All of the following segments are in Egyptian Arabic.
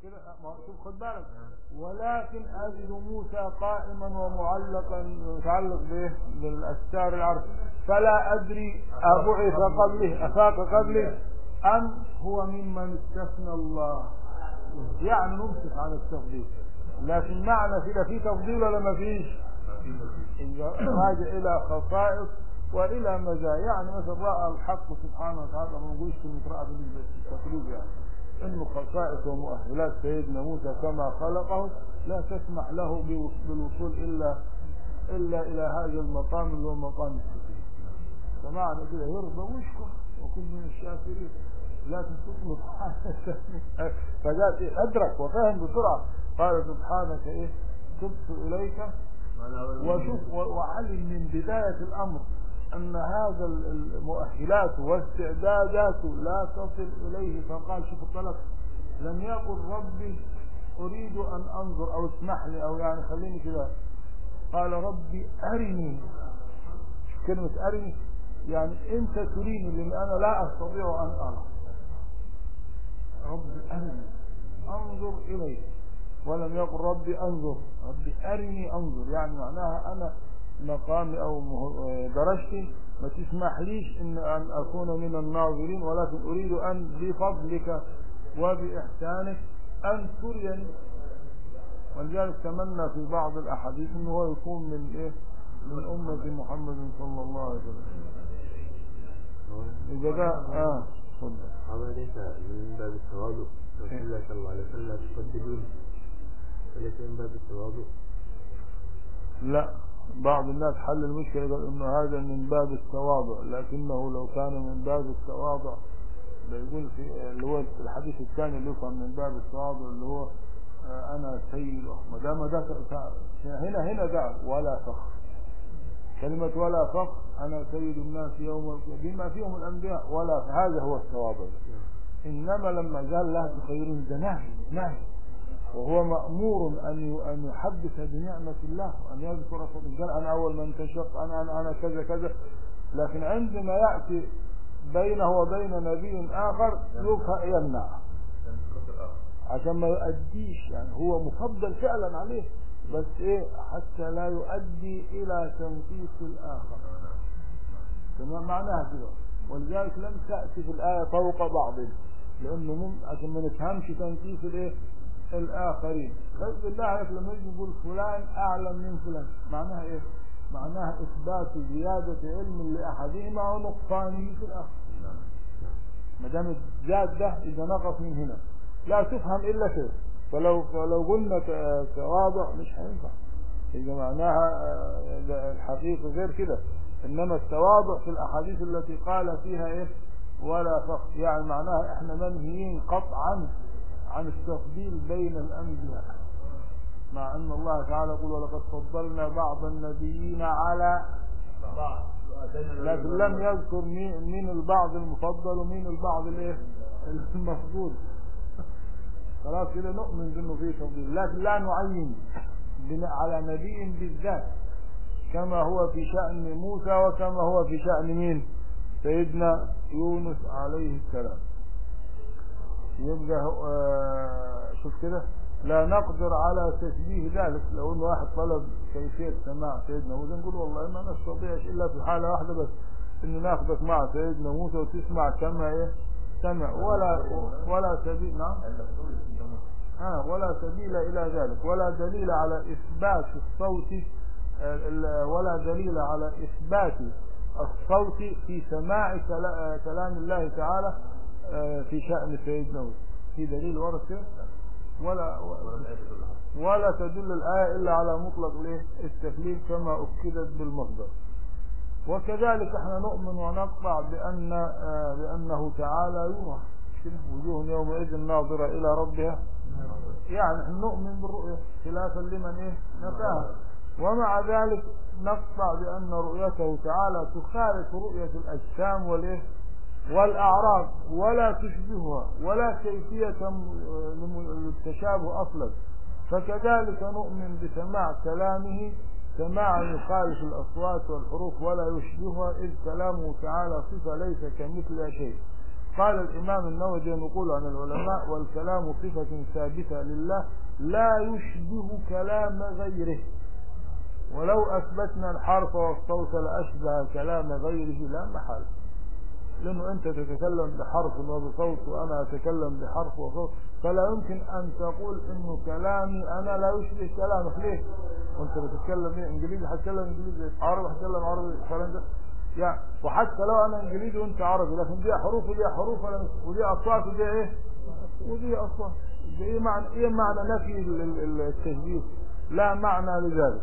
كده ما هو شوف خد بالك ولكن أجد موسى قائما ومعلقا متعلق به بالاستار العرش فلا أدري أبعث قبله أفاق قبله أم هو ممن استثنى الله يعني نمسك عن التفضيل لكن معنى كده في تفضيل ولا ما فيش إذا راجع إلى خصائص وإلى مزايا يعني مثلا رأى الحق سبحانه وتعالى ما نقولش كلمة رأى بالنسبة للتقليد يعني انه خصائص ومؤهلات سيدنا موسى كما خلقه لا تسمح له بالوصول الا الا الى هذا المقام اللي هو مقام السكين فمعنى كده يرضى ويشكر وكن من الشاكرين لكن تطلب فجاءت إيه؟ ادرك وفهم بسرعه قال سبحانك ايه تبت اليك وشوف وعلم من بدايه الامر أن هذا المؤهلات واستعدادات لا تصل إليه فقال شوف الطلب لم يقل ربي أريد أن أنظر أو اسمح لي أو يعني خليني كده قال ربي أرني شوف كلمة أرني يعني أنت تريني لأن أنا لا أستطيع أن أرى ربي أرني أنظر إليك ولم يقل ربي أنظر ربي أرني أنظر يعني معناها أنا مقامي او درجتي ما تسمح ليش ان ان اكون من الناظرين ولكن اريد ان بفضلك وباحسانك ان تريني ولذلك تمنى في بعض الاحاديث انه هو يكون من ايه من امه محمد صلى الله عليه وسلم اذا جاء اه تفضل هذا ليس من باب التواضع رسول الله صلى الله عليه وسلم تقدمون وليس من باب التواضع لا بعض الناس حل المشكلة قال انه هذا من باب التواضع لكنه لو كان من باب التواضع بيقول في اللي هو الحديث الثاني اللي يفهم من باب التواضع اللي هو آه انا سيد ما دام ده هنا هنا قال ولا فخر كلمة ولا فخر انا سيد الناس يوم بما فيهم الانبياء ولا هذا هو التواضع انما لما قال لا تخيرون ده نهي نهي وهو مأمور أن أن يحدث بنعمة الله وأن يذكر قال أنا أول من تشق أنا أنا أنا كذا كذا لكن عندما يأتي بينه وبين نبي آخر يمنع عشان ما يؤديش يعني هو مفضل فعلا عليه بس إيه حتى لا يؤدي إلى تنقيص الآخر تمام معناها كده ولذلك لم تأتي في الآية فوق بعض لأنه مم عشان ما نفهمش تنقيص الإيه الآخرين بس بالله عليك لما يجي يقول فلان أعلم من فلان معناها إيه معناها إثبات زيادة علم لأحدهما ونقصانه في الآخر ما دام زاد ده إذا نقص من هنا لا تفهم إلا شيء فلو فلو قلنا تواضع مش هينفع إذا معناها الحقيقة غير كده إنما التواضع في الأحاديث التي قال فيها إيه ولا فخر يعني معناها إحنا منهيين قطعا عن التفضيل بين الأنبياء مع أن الله تعالى يقول ولقد فضلنا بعض النبيين على بعض لكن لم يذكر مين البعض المفضل ومين البعض الايه المفضول خلاص كده نؤمن بانه فيه تفضيل لكن لا نعين على نبي بالذات كما هو في شأن موسى وكما هو في شأن مين سيدنا يونس عليه السلام يبقى آه شوف كده لا نقدر على تشبيه ذلك لو انه واحد طلب كيفية سماع سيدنا موسى نقول والله ما نستطيعش الا في حالة واحدة بس ان ناخذك مع سيدنا موسى وتسمع كما ايه سمع ولا ولا سبيل نعم آه ولا سبيل الى ذلك ولا دليل على اثبات الصوت ولا دليل على اثبات الصوت في سماع كلام الله تعالى في شأن سيدنا موسى في دليل ورد كده ولا ولا تدل الآية إلا على مطلق الايه التكليف كما أكدت بالمصدر وكذلك احنا نؤمن ونقطع بأن بأنه تعالى يرى وجوه يومئذ ناظرة إلى ربها يعني احنا نؤمن بالرؤية خلافا لمن ايه نفاها ومع ذلك نقطع بأن رؤيته تعالى تخالف رؤية الأجسام والايه والأعراض ولا تشبهها ولا كيفية التشابه أصلا فكذلك نؤمن بسماع كلامه سماعا يخالف الأصوات والحروف ولا يشبهها إذ كلامه تعالى صفة ليس كمثل شيء قال الإمام النووي يقول عن العلماء والكلام صفة ثابتة لله لا يشبه كلام غيره ولو أثبتنا الحرف والصوت لأشبه كلام غيره لا محال لأنه أنت تتكلم بحرف وبصوت وأنا أتكلم بحرف وصوت فلا يمكن أن تقول إنه كلامي أنا لا يشبه كلامك ليه؟ وأنت بتتكلم إيه إنجليزي هتكلم إنجليزي عربي هتكلم عربي فرنسي يعني وحتى لو أنا إنجليزي وأنت عربي لكن دي حروف ودي حروف ولا مش- ودي أصوات ودي إيه؟ ودي أصوات دي إيه معنى إيه معنى نفي ال- ال- التشبيه؟ لا معنى لذلك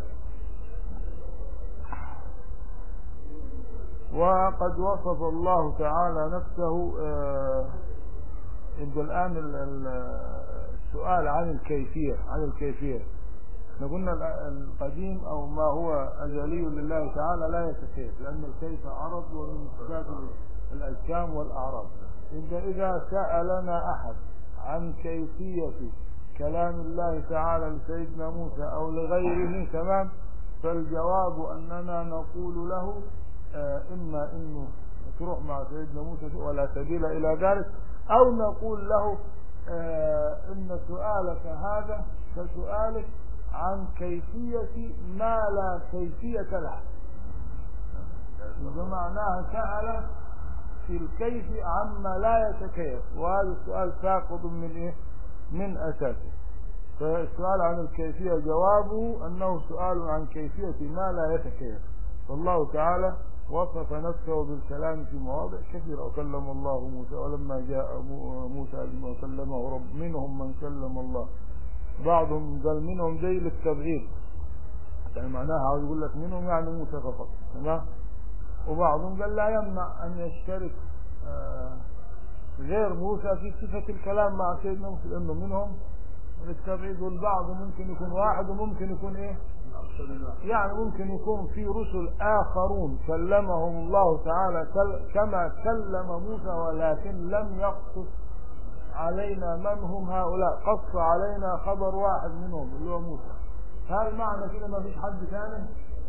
وقد وصف الله تعالى نفسه آه، يبقى الآن ال- ال- السؤال عن الكيفية عن الكيفية احنا قلنا ال- القديم أو ما هو أزلي لله تعالى لا يتكيف لأن الكيف عرض ومن صفات ال- الأجسام والأعراض يبقى إذا سألنا أحد عن كيفية كلام الله تعالى لسيدنا موسى أو لغيره تمام فالجواب أننا نقول له آه، إما إنه تروح مع سيدنا موسى ولا سبيل إلى ذلك أو نقول له آه، إن سؤالك هذا كسؤالك عن كيفية ما لا كيفية له بمعناها سأل في الكيف عما لا يتكيف وهذا السؤال ساقط من إيه؟ من أساسه فالسؤال عن الكيفية جوابه أنه سؤال عن كيفية ما لا يتكيف فالله تعالى وصف نفسه بالكلام في مواضع كثيرة وكلم الله موسى ولما جاء مو- موسى لما كلمه رب منهم من كلم الله بعضهم قال منهم زي للتبعيد يعني معناها عاوز يقول لك منهم يعني موسى فقط تمام وبعضهم قال لا يمنع أن يشترك آه، غير موسى في صفة الكلام مع سيدنا موسى لأنه منهم للتبعيد والبعض ممكن يكون واحد وممكن يكون إيه يعني ممكن يكون في رسل آخرون كلمهم الله تعالى كل- كما كلم موسى ولكن لم يقصص علينا من هم هؤلاء قص علينا خبر واحد منهم اللي هو موسى هل معنى كده ما فيش حد ثاني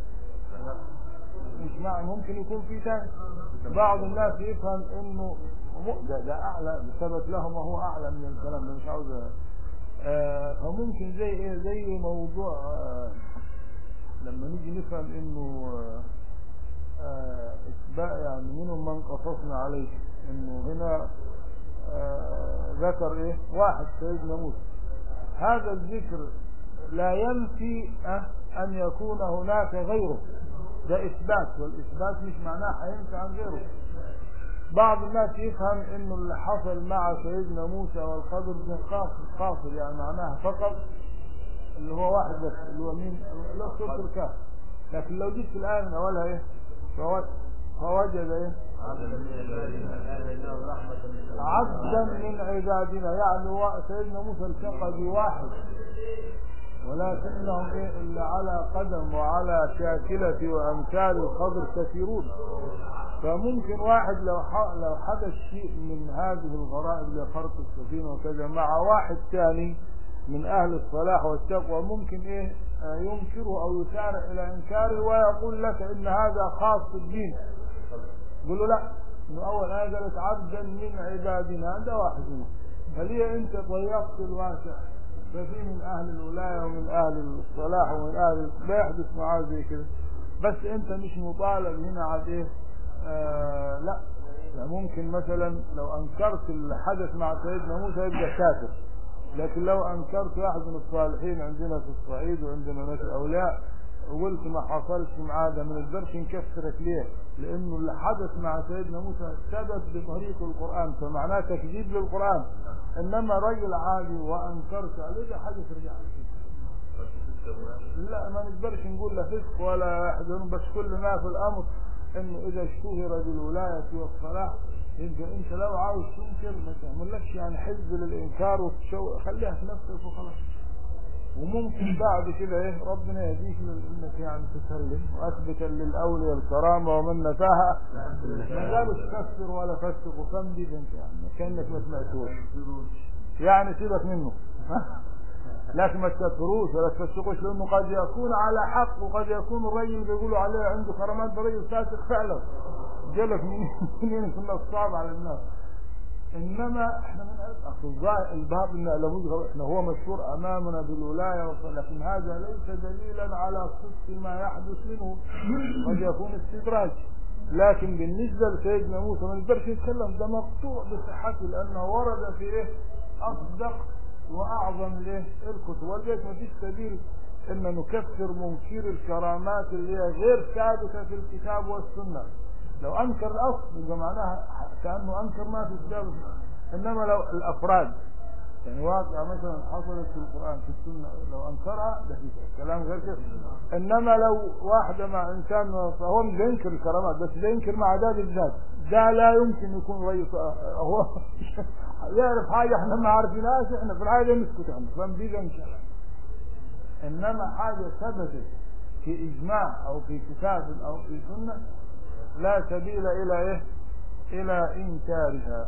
مش معنى ممكن يكون في ثاني بعض الناس يفهم انه م- ده, ده اعلى ثبت له ما هو اعلى من الكلام ده مش عاوز آه فممكن زي ايه زي موضوع آه لما نيجي نفهم انه آه، آه، اتباع يعني منهم من قصصنا عليه انه هنا آه، ذكر ايه واحد سيدنا موسى هذا الذكر لا ينفي آه، ان يكون هناك غيره ده اثبات والاثبات مش معناه هينفي عن غيره بعض الناس يفهم انه اللي حصل مع سيدنا موسى والخضر ده قاصر قاصر يعني معناها فقط اللي هو واحد بس اللي هو مين اللي هو سورة الكهف لكن لو جيت في الآية من أولها إيه فوجد, فوجد إيه عبدا من عبادنا يعني وا- سيدنا موسى التقى بواحد ولكنهم إيه إلا على قدم وعلى شاكلة وأمثال الخضر كثيرون فممكن واحد لو ح- لو حدث شيء من هذه الغرائب لخرق السفينة وكذا مع واحد ثاني من أهل الصلاح والتقوى ممكن إيه آه، ينكره أو يسارع إلى إنكاره ويقول لك إن هذا خاص بالدين يقول له لا إنه أول آية قالت عبدا من عبادنا هذا واحد منهم فليه أنت ضيقت الواسع ففي من أهل الولاية ومن أهل الصلاح ومن أهل لا يحدث معاه زي كده بس أنت مش مطالب هنا على إيه آه لا لا ممكن مثلا لو أنكرت الحدث مع سيدنا موسى يبقى كافر لكن لو أنكرت واحد من الصالحين عندنا في الصعيد وعندنا ناس أولياء وقلت ما حصلش معاه ده ما نقدرش نكفرك ليه؟ لأنه اللي حدث مع سيدنا موسى سبب بطريق القرآن فمعناه تكذيب للقرآن إنما رجل عادي وأنكرت عليه ده حاجة ترجع له. لا ما نقدرش نقول لا فسق ولا يحزنون بس كل ما في الامر انه اذا اشتهر بالولايه والصلاح يبقى انت لو عاوز تنكر ما تعملكش يعني حزب للانكار وتشو خليها في نفسك وخلاص وممكن بعد كده ايه ربنا يهديك لل- انك يعني تسلم واثبتا للاولياء الكرامه ومن نفاها ما قالوا تكفر ولا فسق وفندي ده انت يعني كانك ما سمعتوش يعني سيبك منه لكن ما تكفروش ولا تفسقوش لانه قد يكون على حق وقد يكون الرجل بيقولوا عليه عنده كرامات ده رجل فاسق فعلا جالك من منين كنا الصعب على الناس انما احنا من اصل الظاهر- الباب ان لابد غلط. احنا هو مشهور امامنا بالولايه والصلاة، لكن هذا ليس دليلا على صدق ما يحدث منه قد يكون استدراج لكن بالنسبه لسيدنا موسى ما نقدرش نتكلم ده مقطوع بصحته لانه ورد في ايه اصدق واعظم الايه الكتب ولذلك ما فيش سبيل ان نكفر منكر الكرامات اللي هي غير ثابته في الكتاب والسنه لو انكر الاصل يبقى معناها كانه انكر ما في الكتاب والسنة. انما لو الافراد يعني واقعة مثلا حصلت في القرآن في السنة لو أنكرها ده في كلام غير كده إنما لو واحدة مع إنسان فهو مش بينكر الكرامات بس بينكر مع عداد الذات ده لا يمكن يكون رئيس هو يعرف حاجة احنا ما عارفينهاش احنا في العادة نسكت عنه فمدي ينكر إنما حاجة ثبتت في إجماع أو في كتاب أو في سنة لا سبيل إلى إيه إلى إنكارها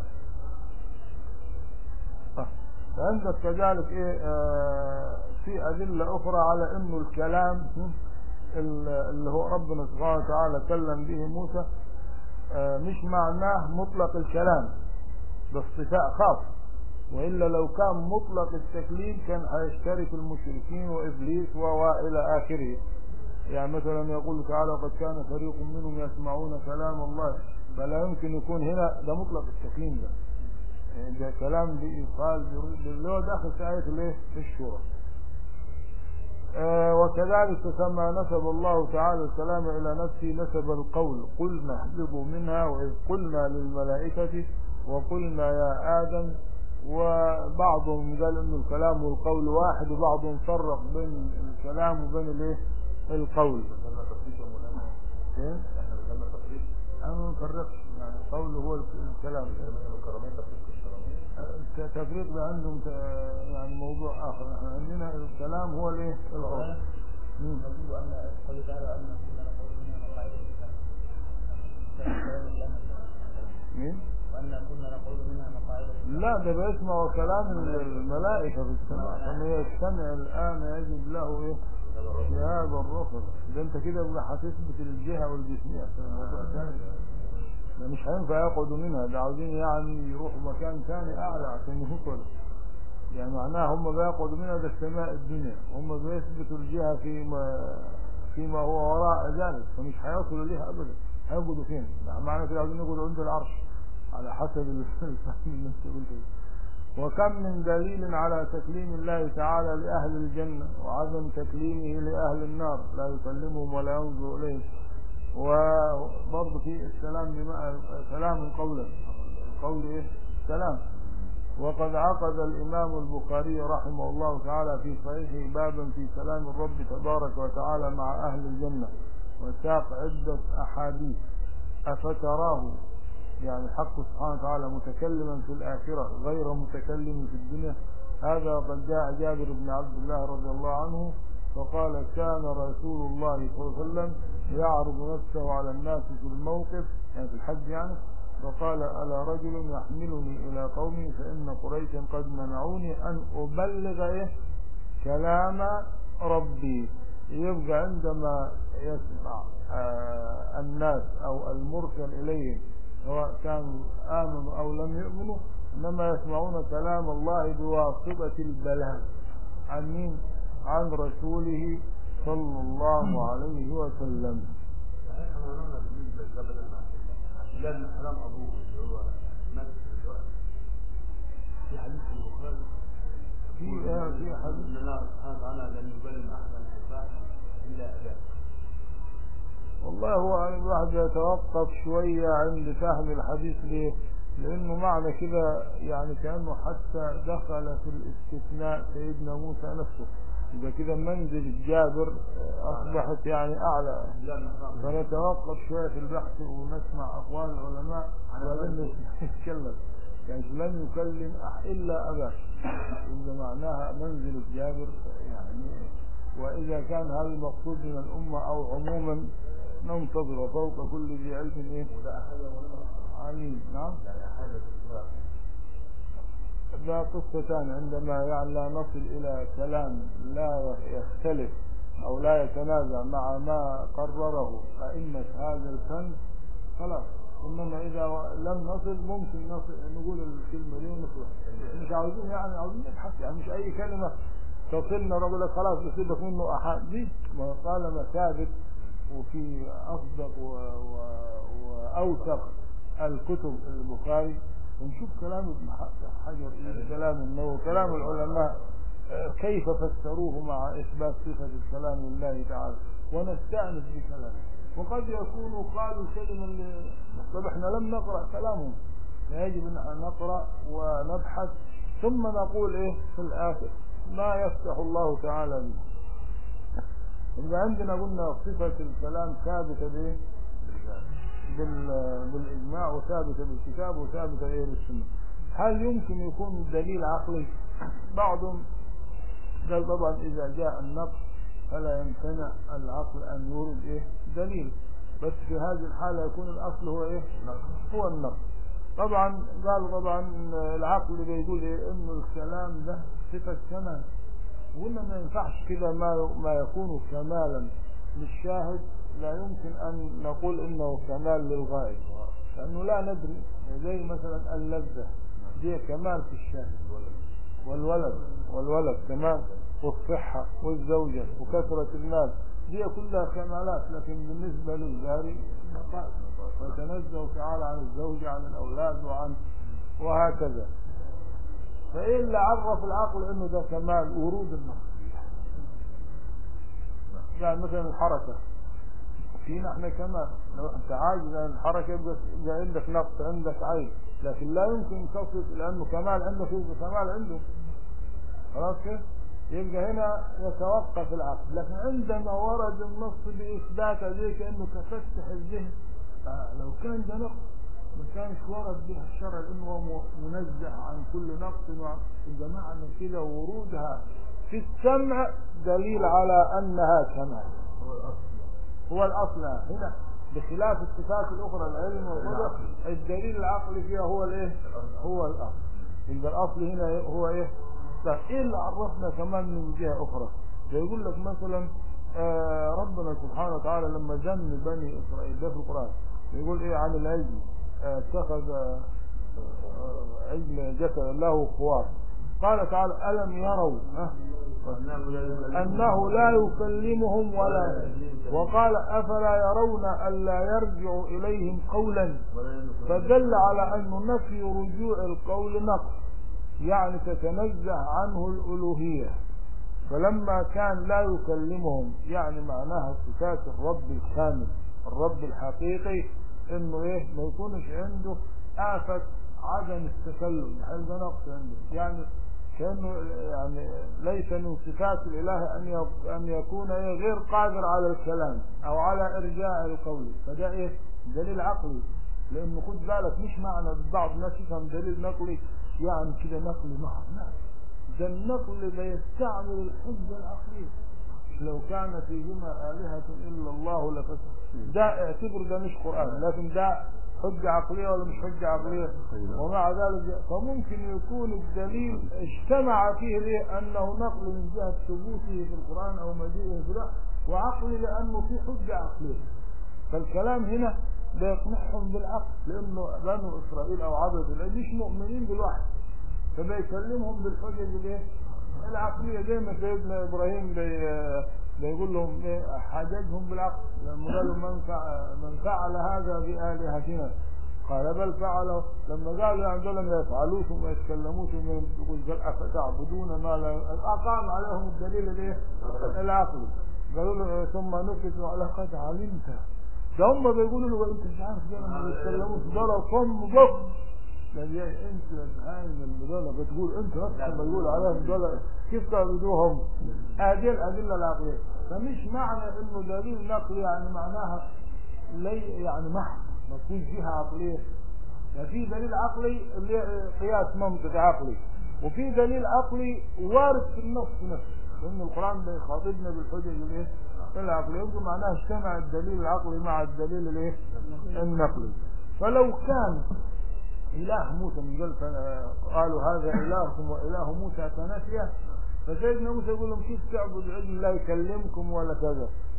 فعندك كذلك ايه آه في ادله اخرى على انه الكلام اللي هو ربنا سبحانه وتعالى كلم به موسى آه مش معناه مطلق الكلام باصطفاء خاص والا لو كان مطلق التكليم كان هيشترك المشركين وابليس والى اخره يعني مثلا يقول تعالى قد كان فريق منهم يسمعون كلام الله فلا يمكن يكون هنا ده مطلق التكليم ده ده كلام بيقال اللي هو داخل في آية الايه؟ الشورى. آه وكذلك تسمى نسب الله تعالى الكلام إلى نفسه نسب القول قلنا اهبطوا منها وإذ قلنا للملائكة وقلنا يا آدم وبعضهم قال إنه الكلام والقول واحد وبعضهم فرق بين الكلام وبين الايه؟ القول. إيه؟ أنا ما نفرقش يعني القول هو الكلام. التفريق ده عندهم يعني موضوع اخر احنا عندنا الكلام هو الايه القول نقول ان قوله تعالى ان كنا نقول منها مقاعد مين وان كنا نقول منها مقاعد لا ده بيسمع كلام الملائكه في السماء فمن يستمع الان يجد له ايه شهاب الرفض ده انت كده بقى هتثبت الجهه والجسميه في الموضوع ثاني ده مش هينفع يقعدوا منها ده عاوزين يعني يروحوا مكان ثاني اعلى عشان يوصلوا يعني معناها هم بيقعدوا منها ده السماء الدنيا هم بيثبتوا الجهه فيما فيما هو وراء ذلك فمش هيوصلوا ليها ابدا هيقعدوا فين؟ معنى كده عاوزين يقعدوا عند العرش على حسب الفهم اللي انت قلته وكم من دليل على تكليم الله تعالى لأهل الجنة وعدم تكليمه لأهل النار لا يكلمهم ولا ينظر إليهم وبرضه في السلام بما كلام قولا قول ايه سلام وقد عقد الامام البخاري رحمه الله تعالى في صحيحه بابا في كلام الرب تبارك وتعالى مع اهل الجنه وساق عده احاديث افتراه يعني حق سبحانه وتعالى متكلما في الاخره غير متكلم في الدنيا هذا قد جاء جابر بن عبد الله رضي الله عنه فقال كان رسول الله صلى الله عليه وسلم يعرض نفسه على الناس في الموقف يعني في الحج يعني فقال ألا رجل يحملني إلى قومي فإن قريشا قد منعوني أن أبلغ إيه كلام ربي يبقى عندما يسمع آه الناس أو المرسل إليهم سواء كانوا آمنوا أو لم يؤمنوا إنما يسمعون كلام الله بواسطة البلاغ عن مين؟ عن رسوله صلى الله عليه وسلم صحيح مولانا بالنسبه للجبل عبد الله بن سلام ابوه اللي هو مات في الوقت في حديث في البخاري في آه في حديث ان الله سبحانه وتعالى لن يبلم احدا الكفاح الا اباه والله هو الواحد يتوقف شوية عند فهم الحديث ليه لأنه معنى كده يعني كأنه حتى دخل في الاستثناء سيدنا موسى نفسه يبقى كده منزل جابر أصبحت يعني أعلى فنتوقف شوية في البحث ونسمع أقوال العلماء وبعدين نتكلم يعني لن يكلم إلا أباه إذا معناها منزل جابر يعني وإذا كان هذا المقصود من الأمة أو عموما ننتظر فوق كل ذي علم إيه عليم نعم لا قصتان عندما يعني لا نصل إلى كلام لا يختلف أو لا يتنازع مع ما قرره أئمة هذا الفن خلاص انما اذا لم نصل ممكن نصل نقول الكلمه دي ونخلص مش عاوزين يعني عاوزين نبحث يعني مش اي كلمه تصلنا رجل لك خلاص يصيبك منه احاديث ما طالما ثابت وفي اصدق و... و... واوثق الكتب البخاري ونشوف كلام ابن حجر كلام النووي كلام العلماء آه، كيف فسروه مع اثبات صفه الكلام لله تعالى ونستانس بكلامه وقد يكونوا قالوا كلمه اللي طب احنا لم نقرا كلامهم يجب ان نقرا ونبحث ثم نقول ايه في الاخر ما يفتح الله تعالى به إذا عندنا قلنا صفة الكلام ثابتة بإيه؟ بال- بالإجماع وثابتة بالكتاب وثابتة إيه بالسنة هل يمكن يكون دليل عقلي بعضهم قال طبعا إذا جاء النقص فلا يمتنع العقل أن يورد إيه دليل بس في هذه الحالة يكون الأصل هو إيه هو النقص طبعا قال طبعا إن العقل بيقول إيه إنه الكلام ده صفة كمال وقلنا ما ينفعش كده ما ما يكون كمالا للشاهد لا يمكن أن نقول إنه كمال للغائب لأنه لا ندري زي مثلا اللذة دي كمال في الشاهد والولد والولد كمان والصحة والزوجة وكثرة المال دي كلها كمالات لكن بالنسبة للجاري نقائص ويتنزه تعالى عن الزوجة عن الأولاد وعن وهكذا فإيه اللي عرف العقل إنه ده كمال ورود النقص يعني مثلا الحركة فينا احنا كمان لو انت عاجز عن الحركة يبقى يبقى عندك نقص عندك عيب لكن لا يمكن تصف لأنه كمال عندك يبقى كمال عنده خلاص كده يبقى هنا يتوقف العقل لكن عندما ورد النص بإثبات ذلك كأنه كفتح الذهن آه لو كان ده نقص ما كانش ورد به الشرع انه هو م- منزه عن كل نقص وعن- يبقى معنى كده ورودها في السمع دليل على انها كمال هو الأصل هو الاصل هنا بخلاف الصفات الاخرى العلم والقدر الدليل العقلي فيها هو الايه هو الاصل يبقى الاصل هنا إيه؟ هو ايه طيب ايه اللي عرفنا كمان من جهه اخرى يقول لك مثلا آه ربنا سبحانه وتعالى لما ذم بني اسرائيل ده في القران يقول ايه عن العجل آه، اتخذ آه، آه، عجل جسد له خوار قال تعالى الم يروا ها وأنه لا يكلم أنه لا يكلمهم ولا وقال أفلا يرون ألا يرجع إليهم قولا ولا يملك فدل على أن نفي رجوع القول نقص يعني تتنزه عنه الألوهية فلما كان لا يكلمهم يعني معناها صفات الرب الكامل الرب الحقيقي انه ايه ما يكونش عنده آفة عدم التكلم هذا نقص عنده يعني كأنه يعني ليس من صفات الإله أن يك- أن يكون إيه غير قادر على الكلام أو على إرجاع القول فده إيه دليل عقلي لأنه خد بالك مش معنى بعض الناس يفهم دليل نقلي يعني كده نقل محض لا ده النقل لا يستعمل الحجة العقلية لو كان فيهما آلهة إلا الله لفسد ده اعتبر ده مش قرآن لكن ده حجة عقلية ولا مش حجة عقلية ومع ذلك فممكن يكون الدليل اجتمع فيه ليه أنه نقل من جهة ثبوته في القرآن أو مجيئه في الوحي وعقلي لأنه في حجة عقلية فالكلام هنا ده يقنعهم بالعقل لأنه بنو إسرائيل أو عبد الله مش مؤمنين بالوحي فبيكلمهم بالحجج الايه؟ العقليه زي ما سيدنا ابراهيم بي بيقول لهم ايه حاججهم بالعقل لما قالوا من فعل, من فعل هذا بآلهتنا قال بل فعله لما قالوا يعني دول ما يفعلوش وما يتكلموش وما يقول قال افتعبدون ما لا اقام عليهم الدليل الايه؟ العقلي قالوا له ثم نكسوا على قد علمت ده هم بيقولوا له انت مش عارف دول ما بيتكلموش دول صم بكم لان انت الان اللي دول بتقول انت نفسك لما يقول عليهم دول كيف تعبدوهم هذه الادله العقليه فمش معنى انه دليل نقلي يعني معناها لي يعني محض ما فيش جهه عقليه يعني في دليل عقلي اللي هي قياس منطقي عقلي وفي دليل عقلي وارد في النص نفسه لان القران بيخاطبنا بالحجج الايه العقليه يبقى معناها اجتمع الدليل العقلي مع الدليل الايه النقلي فلو كان إله موسى من قال قالوا هذا إلهكم وإله موسى فنسيه فسيدنا موسى يقول لهم كيف تعبد عجل لا يكلمكم ولا كذا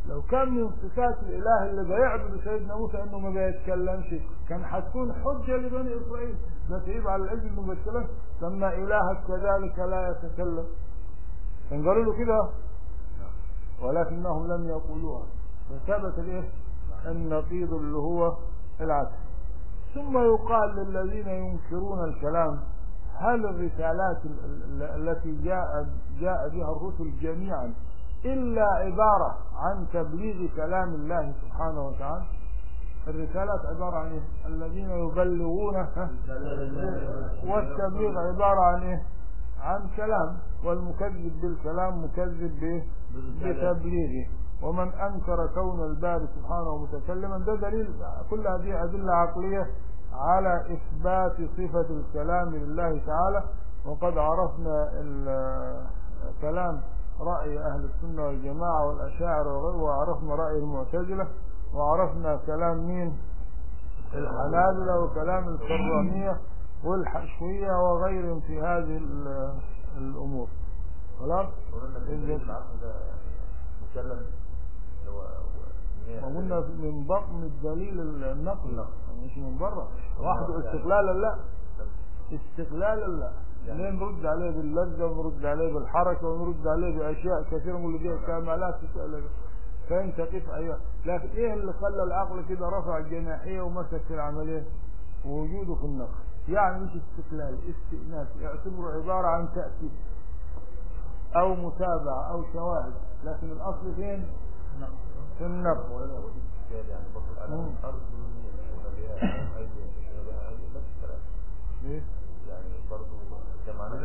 لو كان من صفات الاله اللي بيعبد سيدنا موسى انه ما بيتكلمش كان هتكون حجه لبني اسرائيل ده تعيب على العجل انه ما بيتكلمش لما الهك كذلك لا يتكلم كان قالوا له كده ولكنهم لم يقولوها فثبت الايه النقيض اللي هو العكس ثم يقال للذين ينكرون الكلام هل الرسالات ال- ال- التي جاء جاء بها الرسل جميعا إلا عبارة عن تبليغ كلام الله سبحانه وتعالى الرسالات عبارة عن إيه؟ الذين يبلغون ها؟ والتبليغ عبارة عن إيه؟ عن كلام والمكذب بالكلام مكذب بإيه؟ بتبليغه ومن أنكر كون الباري سبحانه متكلما ده دليل كل هذه أدلة عقلية على إثبات صفة الكلام لله تعالى وقد عرفنا ال- كلام رأي أهل السنة والجماعة والأشاعرة وغيره وعرفنا رأي المعتزلة وعرفنا كلام مين الحنابلة وكلام الكرامية والحشوية وغيرهم في هذه ال- الأمور خلاص قلنا في إذن- العقل ده مسلم هو هو- وقلنا من بطن الدليل النقل مش من بره وحده استقلالا لا استقلالا لا ليه نرد عليه باللذة ونرد عليه بالحركة ونرد عليه بأشياء كثيرة من اللي فيها كمالات تسأل فين تقف أيوة لكن إيه اللي خلى العقل كده رفع الجناحية ومسك في العملية وجوده في النقل يعني مش استقلال استئناس يعتبره عبارة عن تأكيد أو متابعة أو شواهد لكن الأصل فين؟ في النقل ولا هو دي استشكال يعني برضه أنا مم. أرجو مني يمشون بها أيدي يمشون بها أيدي نفس الكلام إيه؟ يعني برضه جمعنا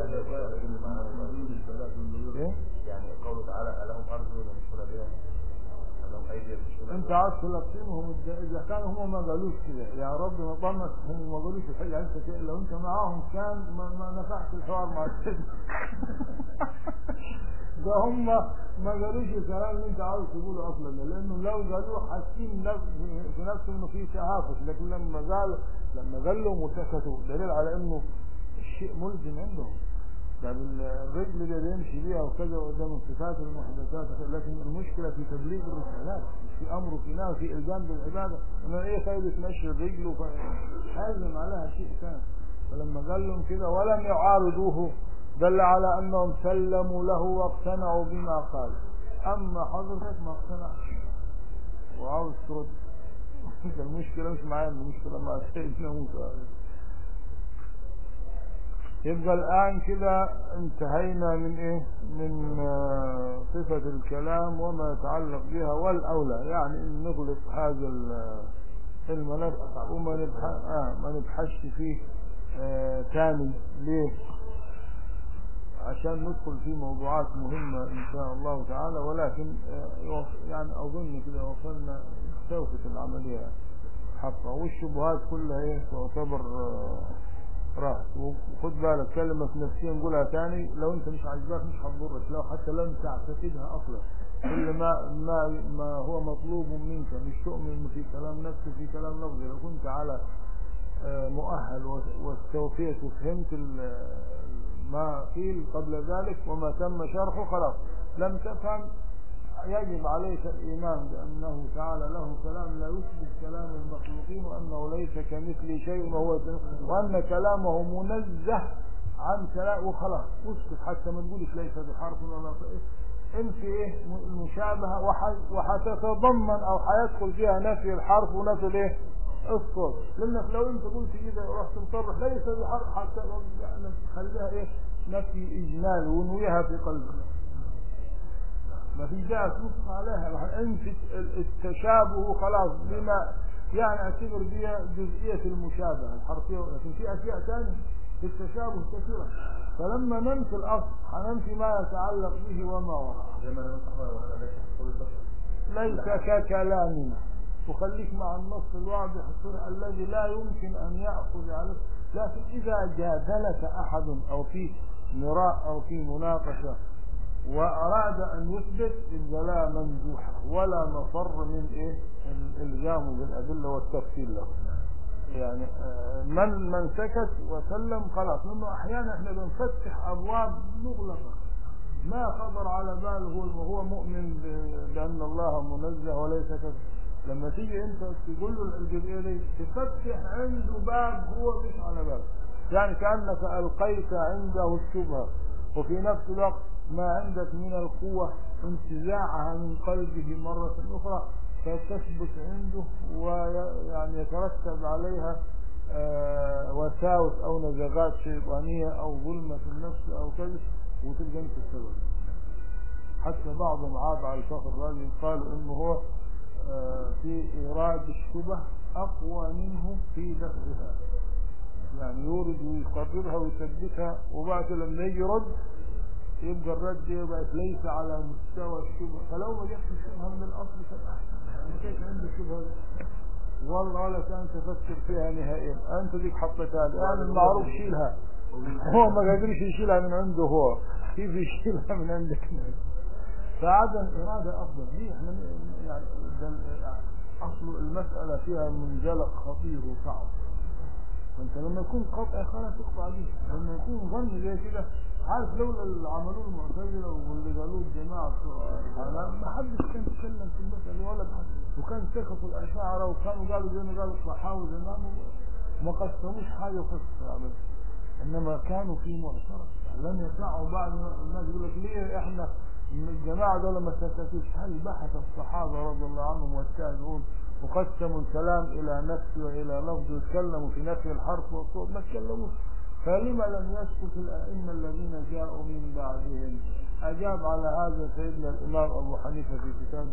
إيه؟ يعني قوله تعالى ألهم أرجل يمشون بها أم لهم أيدي يمشون انت بها عايز تلقنهم الد- اذا كانوا هم ما قالوش كده يا رب ما ضمك هم ما قالوش الحاجه انت كده لو انت معاهم كان ما, ما نفعش الحوار مع السيد ده هم ما قالوش الكلام اللي انت عاوز تقوله اصلا لانه لو قالوه حاسين نف- في نفسه انه في تهافت لكن لما قال لما قال لهم وسكتوا دليل على انه الشيء ملزم عندهم طب الرجل ده بيمشي بيها وكذا وده من صفات المحدثات لكن المشكله في تبليغ الرسالات مش في امر في نهي في الزام بالعباده انا ايه فايده مشي الرجل وف- حازم عليها شيء ثاني فلما قال لهم كده ولم يعارضوه دل على انهم سلموا له واقتنعوا بما قال اما حضرتك ما اقتنعش وعاوز ترد ده المشكله مش معايا المشكله مع سيدنا موسى يبقى الآن كده انتهينا من إيه من آه، صفة الكلام وما يتعلق بها والأولى يعني إن نغلق هذا ال- الملف وما نبحث آه ما نبحثش فيه آه تاني ليه عشان ندخل في موضوعات مهمة إن شاء الله تعالى ولكن آه، يوص- يعني أظن كده وصلنا استوفت العملية حقا والشبهات كلها إيه تعتبر آه، راحت وخد بالك كلمة نفسية نقولها تاني لو انت مش عاجباك مش هتضرك لو حتى لم تعتقدها اصلا كل ما ما ما هو مطلوب منك مش تؤمن إنه في كلام نفسي في كلام لفظي لو كنت على آه، مؤهل و- واستوفيت وفهمت ال- ما قيل قبل ذلك وما تم شرحه خلاص لم تفهم يجب عليك الإيمان بأنه تعالى له كلام لا يشبه كلام المخلوقين وأنه ليس كمثله شيء وهو وأن كلامه منزه عن كلام وخلاص اسكت حتى ما تقولش ليس بحرف ولا صحيح انت ايه المشابهة وح- وحتتضمن او حيدخل فيها نفي الحرف ونفي الايه الصوت لانك لو انت قلت كده ورحت مصرح ليس بحرف حتى يعني خليها ايه نفي اجمال ونويها في قلبك ما في داعي تنص عليها راح انفت التشابه خلاص بما يعني اعتبر بها جزئية المشابهة الحرفية لكن في اشياء ثانية في التشابه كثيرة فلما ننفي الاصل هننفي ما يتعلق به وما وراءه زي ما انا قلت وهذا ليس حصول البشر ليس ككلامنا وخليك مع النص الواضح الصريح الذي لا يمكن أن يأخذ عليه لكن إذا جادلك أحد أو في مراء أو في مناقشة وأراد أن يثبت يبقى لا منجوح ولا مفر من إيه الإلزام بالأدلة والتفصيل له يعني آه، من من سكت وسلم خلاص لأنه أحيانا إحنا بنفتح أبواب مغلقة ما خطر على باله هو هو مؤمن ب- بأن الله منزه وليس كذا لما تيجي انت تقول له الجزئيه دي تفتح عنده باب هو مش على باله يعني كانك القيت عنده الشبهه وفي نفس الوقت ما عندك من القوه انتزاعها من قلبه مره اخرى فتثبت عنده ويعني يترتب عليها آه، وساوس او نزغات شيطانيه او ظلمه في النفس او كذا وتبقى انت السبب حتى بعضهم عاب على الفخر الرازي قالوا انه هو آه، في ايراد الشبه اقوى منه في دفعها يعني يورد ويقررها ويثبتها وبعد كده لما يجي رد يبقى الرد يبقى ليس على مستوى الشبهه فلو ما جبت الشبهه من الاصل كان احسن يعني كيف عندي شبهه والله ولا كان تفكر فيها نهائيا انت ديك حطيتها لي يعني المعروف شيلها هو ما قادرش يشيلها من عنده هو كيف يشيلها من عندك فعدم إرادة أفضل ليه احنا ن- يعني ده ال- أصل المسألة فيها منزلق خطير وصعب فأنت لما يكون قطع خلاص تقطع به لما يكون ظن زي كده عارف لولا اللي عملوه المعتزلة واللي قالوه الجماعة بتوع الحلال ما حدش كان يتكلم في المسألة ولا بحد وكان سكتوا الأشاعرة وكانوا قالوا زي ما قالوا الصحابة زمان ما قسموش حاجة وقصة أبدا انما كانوا في معترض لم يسعوا بعض الناس يقول لك ليه احنا الجماعه دول ما سكتوش هل بحث الصحابه رضي الله عنهم والتابعون وقسموا الكلام الى نفس والى لفظ وتكلموا في نفي الحرف والصوت ما تكلموش فلما لم يسكت الائمه الذين جاءوا من بعدهم اجاب على هذا سيدنا الامام ابو حنيفه في كتاب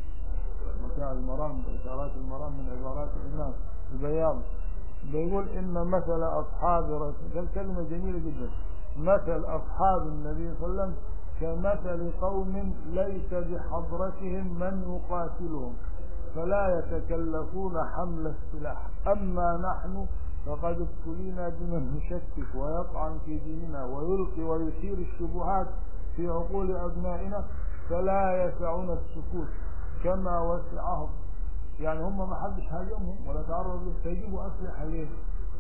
متاع المرام اشارات المرام من عبارات الامام البياض بيقول ان مثل اصحاب رسول ده كلمه جميله جدا مثل اصحاب النبي صلى الله عليه وسلم كمثل قوم ليس بحضرتهم من يقاتلهم فلا يتكلفون حمل السلاح اما نحن فقد ابتلينا بمن يشكك ويطعن في ديننا ويلقي ويثير الشبهات في عقول ابنائنا فلا يسعنا السكوت كما وسعهم يعني هم ما حدش هاجمهم ولا تعرضوا لهم فيجيبوا اسلحه ليه؟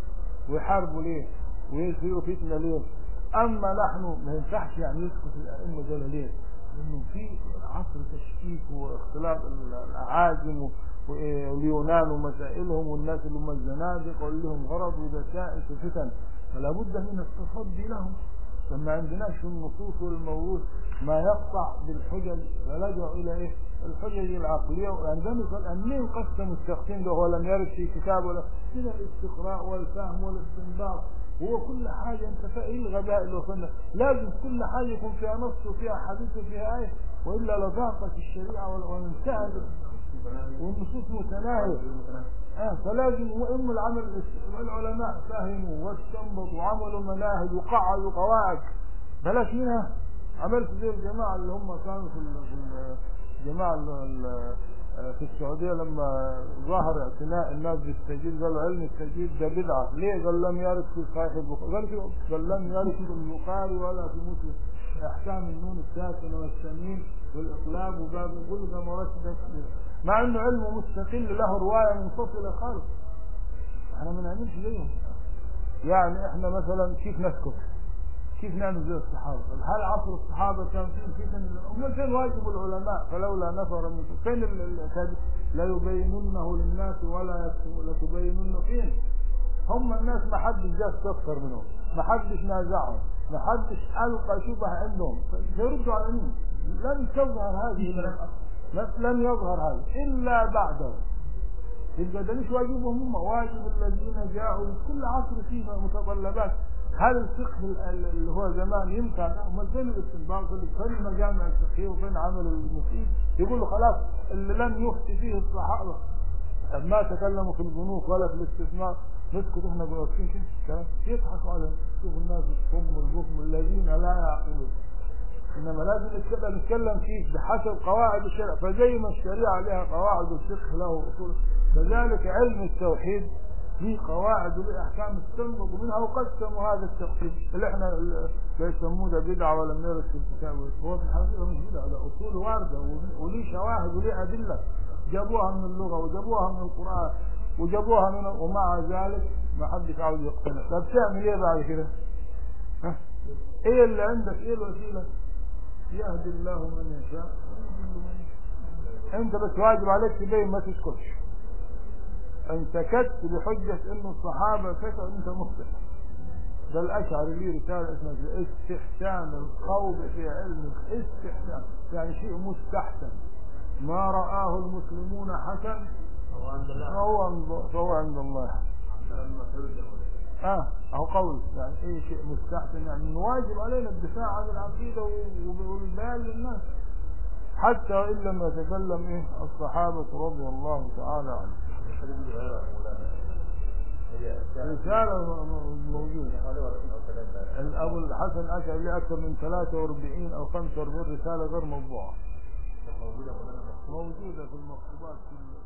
ويحاربوا ليه؟ ويثيروا فتنه ليه؟ اما نحن ما ينفعش يعني يسكت الائمه دول ليه؟ لانه في عصر تشكيك واختلاط الاعاجم و- واليونان ومسائلهم والناس اللي هم الزنادقه واللي لهم غرض ودسائس وفتن فلا بد من التصدي لهم فما عندناش في النصوص والموروث ما يقطع بالحجج فلجأوا الى ايه؟ الحجج العقليه يعني ده مثال مين قسم التقسيم ده هو لم يرد في كتاب ولا من الاستقراء والفهم والاستنباط هو كل حاجه انت فا- ايه الغباء اللي وصلنا لازم كل حاجه يكون فيها نص وفيها حديث وفيها ايه والا لضاقت الشريعه ولا- وانتهت والنصوص متناهيه آه فلازم وام العمل الاس- والعلماء فهموا واستنبطوا وعملوا مناهج وقعدوا قواعد بلاش منها عملت زي الجماعه اللي هم كانوا في ال- في ال- الجماعه ال- ال- في السعوديه لما ظهر اعتناء الناس بالتجديد قالوا علم التجديد ده بدعه ليه؟ قال لم يرد في صحيح البخاري قال كده قال لم يرد في البخاري ولا في مسلم احكام النون الساكنه والسمين والاقلاب وباب كل ده مرتب مع انه علم مستقل له روايه منفصله خالص احنا ما نعملش زيهم يعني احنا مثلا كيف نسكت كيف نعمل زي الصحابه طب هل عصر الصحابه كان فيه فتن امال فين واجب العلماء فلولا نفر من فين ال- ال- كان لا يبيننه للناس ولا يكتب- لتبيننه فين هم الناس ما حدش جاء استفسر منهم ما حدش نازعهم ما حدش القى شبه عندهم فيردوا على مين لن تظهر هذه لن- لن يظهر هذا الا بعده يبقى ده مش واجبهم هم واجب الذين جاءوا كل عصر فيه متطلبات هل الفقه ال- ال- اللي هو زمان ينفع امال فين الاستنباط فين المجامع الفقهيه وفين عمل المفيد يقولوا خلاص اللي لم يفتي فيه الصحابه طب ما تكلموا في البنوك ولا في الاستثمار نسكت احنا واقفين كده كلام يضحكوا على شوف الناس الصم والبكم الذين لا يعقلون انما لازم نتكلم نتكلم فيه بحسب قواعد الشرع فزي ما الشريعه لها قواعد والفقه له اصول كذلك علم التوحيد في قواعد وله احكام استنبط منها وقسموا هذا التقسيم اللي احنا ال- بيسموه ده بدعه ولم يرد في الكتاب هو في الحقيقه مش بدعه ده اصول وارده ول- وليه شواهد وليه ادله جابوها من اللغه وجابوها من القران وجابوها من ومع ذلك ما حدش عاوز يقتنع طب تعمل ايه بعد كده؟ ها؟ ايه اللي عندك ايه الوسيله؟ يهدي الله من يشاء ويضل من يشاء انت بس واجب عليك تبين ما تسكتش ان سكت بحجة انه الصحابة سكتوا انت مخطئ ده الاشعري ليه رسالة اسمها استحسان القول في علم الاستحسان يعني شيء مستحسن ما رآه المسلمون حسن هو عند الله فهو عند فهو عند الله لما ترجع اه اهو قول يعني ايه شيء مستحسن يعني إنه واجب علينا الدفاع عن العقيده و- والبيان للناس حتى وان لم يتكلم ايه الصحابه رضي الله تعالى عنهم الحديث غير مولانا هي رساله م- م- موجوده حوالي 40 او 3 الابو الحسن الاشعري له اكثر من 43 او 45 رساله غير مطبوعه موجوده مولانا موجوده في المكتوبات كلها